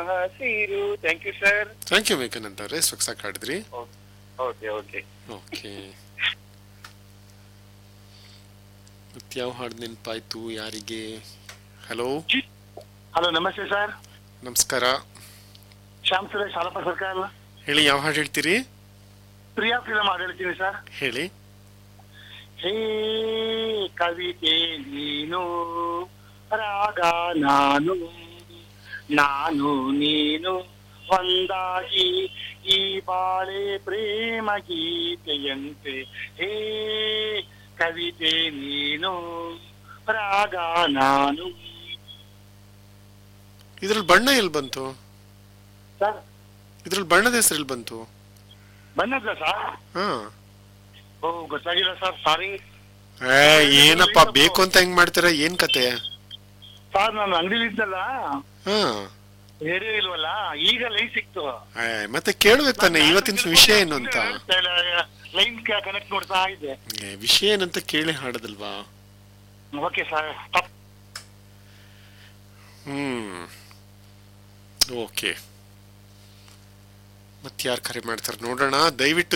ಹಸಿರು thank you sir thank you Vivekananda ಅವರೇ ಸೊಗಸಾಗಿ ಹಾಡಿದ್ರಿ ಓಕೆ ಓಕೆ ಓಕೆ ಮತ್ತೆ ಯಾವ ಹಾಡು ನೆನಪಾಯ್ತು ಯಾರಿಗೆ ಹಲೋ ಹಲೋ ನಮಸ್ತೆ ಸರ್ ನಮಸ್ಕಾರ ಶ್ಯಾಮ್ ಸುರೇಶ್ ಹಾಲಪ್ಪ ಸರ್ಕಾರ ಹೇಳಿ ಯಾವ ಹಾಡು ಹೇಳ್ತೀರಿ ಪ್ರಿಯಾ ಫಿಲಮ್ ಹಾಡು ಹೇಳ್ತೀನಿ ಸರ್ ಹೇಳಿ ಹೇ ಕವಿತೆ ನೀನು ರಾಗ ನಾನು ನಾನು ನೀನು ಒಂದಾಗಿ ಈ ಬಾಳೆ ಪ್ರೇಮ ಗೀತೆಯಂತೆ ಹೇ ಕವಿತೆ ನೀನು ರಾಗ ನಾನು ಇದ್ರಲ್ಲಿ ಬಣ್ಣ ಎಲ್ಲಿ ಬಂತು ಸರ್ ಇದ್ರಲ್ಲಿ ಬಣ್ಣದ ಹೆಸರು ಎಲ್ಲಿ ಬಂತು ಬಂದದ್ದ ಸರ್ ಹಾ ಓ ಗೊತ್ತಾಗಿಲ್ಲ ಸರ್ ಸಾರಿ ಏ ಏನಪ್ಪ ಬೇಕು ಅಂತ ಹೆಂಗ್ ಮಾಡ್ತೀರಾ ಏನ್ ಕತೆ ಸರ್ ನಾನು ಅಂಗಡಿಲಿ ಇದ್ದಲ್ಲ ಹಾ ಬೇರೆ ಇಲ್ವಲ್ಲ ಈಗ ಲೈನ್ ಸಿಕ್ತು ಏ, ಮತ್ತೆ ಕೇಳ್ಬೇಕು ತಾನೆ ಇವತ್ತಿನ ವಿಷಯ ಏನು ಅಂತ ಲೈನ್ ಕನೆಕ್ಟ್ ಮಾಡ್ತಾ ಇದ್ದೆ ಏ, ವಿಷಯ ಏನಂತ ಕೇಳಿ ಹಾಡದಲ್ವಾ ಓಕೆ ಸರ್ ತಪ್ಪು ಹ್ಮ್ ಓಕೆ ಮತ್ತೆ ಯಾರು ಕರೆ ಮಾಡ್ತಾರೆ ನೋಡೋಣ ದಯವಿಟ್ಟು